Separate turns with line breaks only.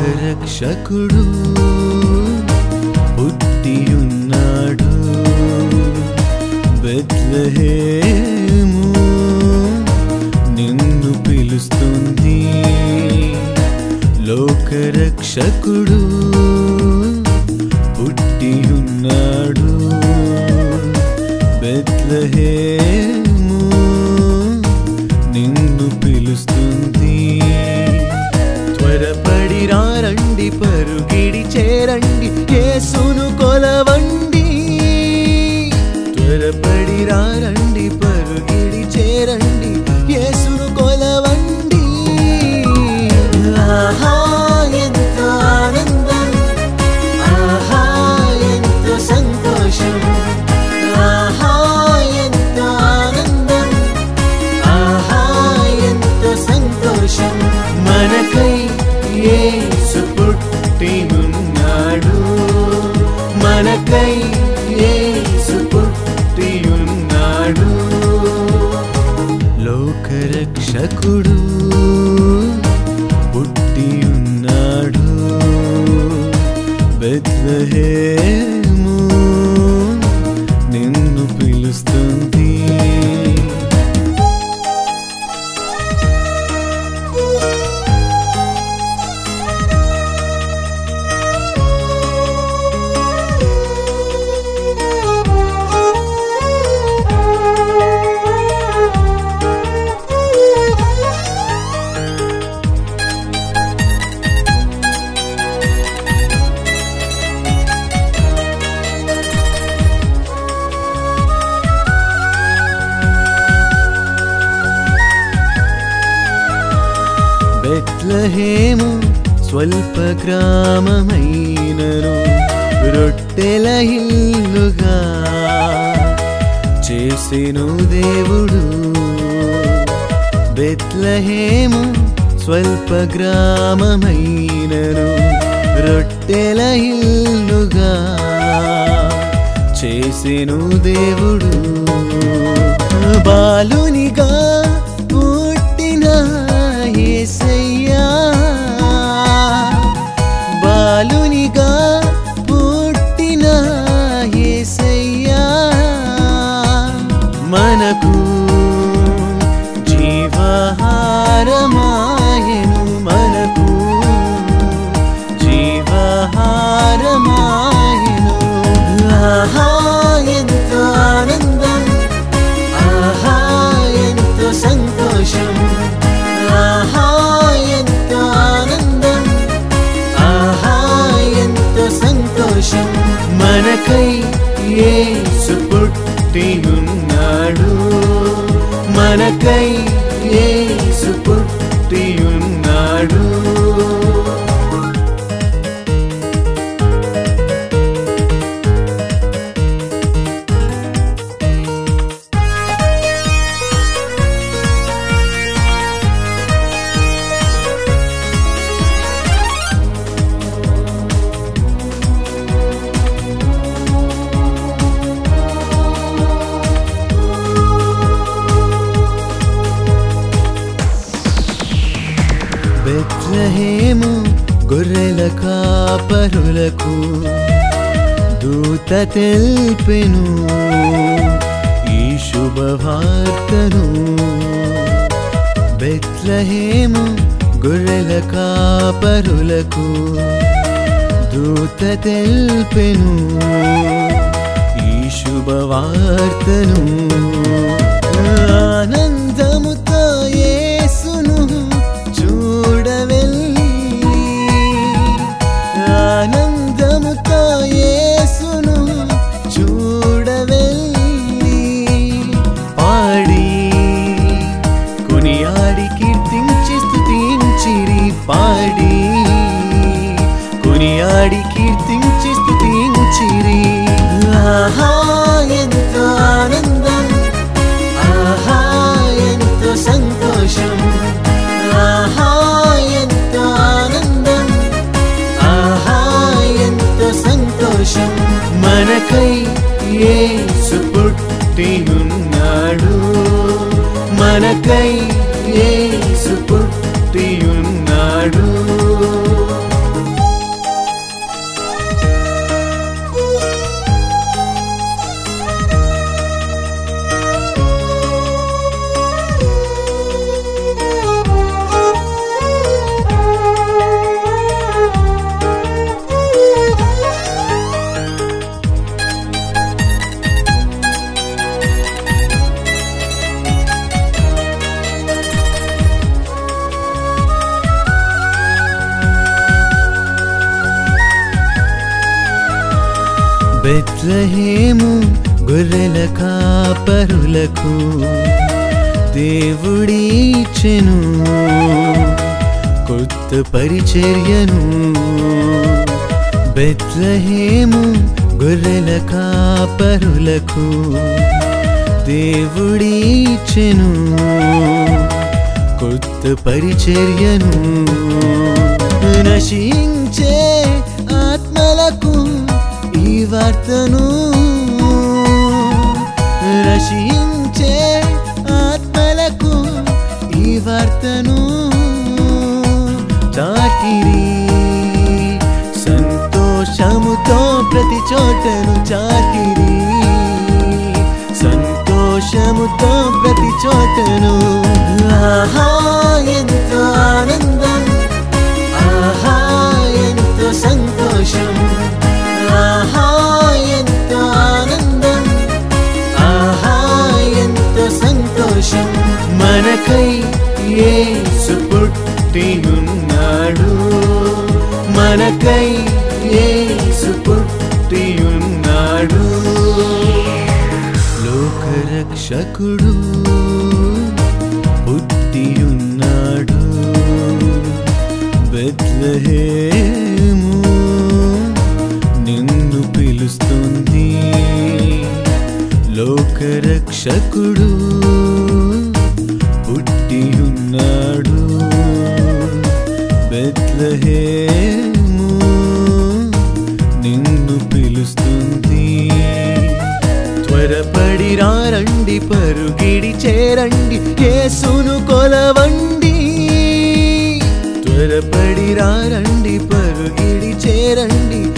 లోకరక్షకుడు పుట్టియున్నాడు బెత్లహేము నిన్ను పిలుస్తుంది లోకరక్షకుడు పుట్టియున్నాడు బెత్లహేము నిన్ను పిలుస్తుంది త్వరపడి రండి పరుగిడి చేరండి యేసును కొలవండి త్వరపడి రండి పరుగిడి చేరండి యేసును కొలవండి ఆహా ఎంతో ఆనందం ఆహా ఎంతో సంతోషం ఆహా ఎంతో ఆనందం ఆహా ఎంతో సంతోషం మనకై యేసు పుట్టి ఉన్నాడు మనకై యేసు పుట్టి ఉన్నాడు లోకరక్షకుడు పుట్టి ఉన్నాడు బెత్లహేము నిన్ను పిలుస్తుంది బెత్లహేము స్వల్ప గ్రామమైనను రొట్టెల ఇల్లుగా చేసెను దేవుడు బెత్లహేము స్వల్ప గ్రామమైనను రొట్టెల ఇల్లుగా చేసెను దేవుడు బాలునిగా పుట్టిన యేసయ్యా బాలునిగా పుట్టిన యేసయ్యా మనకు జీవహారమాయను మనకు జీవహారమాయను ఆహా ఎంతో ఆనందం ఆహా ఎంతో సంతోషం ఆహా ఎంతో ఆనందం ఆహా ఎంతో సంతోషం మనకై యేసు పుట్టి ఉన్నాడు మనకై యేసు పుట్టి ఉన్నాడు బెత్లహేము గొర్రెల కాపరులకు దూత తెల్పెను ఈ శుభవార్తను బెత్లహేము గొర్రెల కాపరులకు దూత తెల్పెను ఈ శుభవార్తను ఆనందముతో యేసును చూడవెళ్ళి ఆనందముతో యేసును చూడవెళ్ళి పాడి కొనియాడి కీర్తించి స్తుతించిరి పాడి కొనియాడి కీర్తించి స్తుతించిరి ఆహా ఎంతో ఆనందం ఆహా ఎంతో సంతోషం ఆహా ఎంతో ఆనందం ఆహా ఎంతో సంతోషం మనకై యేసు పుట్టి ఉన్నాడు మనకై యేసు పుట్టి ఉన్నాడు బెత్లహేము గొర్రెల కాపరులకు దేవుడిచెను కొత్త పరిచర్యను బెత్లహేము గొర్రెల కాపరులకు దేవుడిచెను కొత్త పరిచర్యను నశించే ఆత్మలకు ఈ వార్తను నశించే ఆత్మలకు ఈ వార్తను చాటిరి సంతోషముతో ప్రతి చోటను చాటిరి సంతోషముతో ప్రతి చోటను ఆహా ఎంతో ఆనందం ఆహా ఎంతో సంతోషం ఆహా ఎంతో ఆనందం ఆహా ఎంతో సంతోషం మనకై యేసు పుట్టియున్నాడు మనకై యేసు పుట్టియున్నాడు లోకరక్షకుడు పుట్టియున్నాడు బెత్లహేము నిన్ను పిలుస్తుంది లోకరక్షకుడు పుట్టియున్నాడు బెత్లహేము నిన్ను పిలుస్తుంది త్వరపడి రండి పరుగిడి చేరండి యేసును కొలవండి త్వరపడి రండి పరుగిడి చేరండి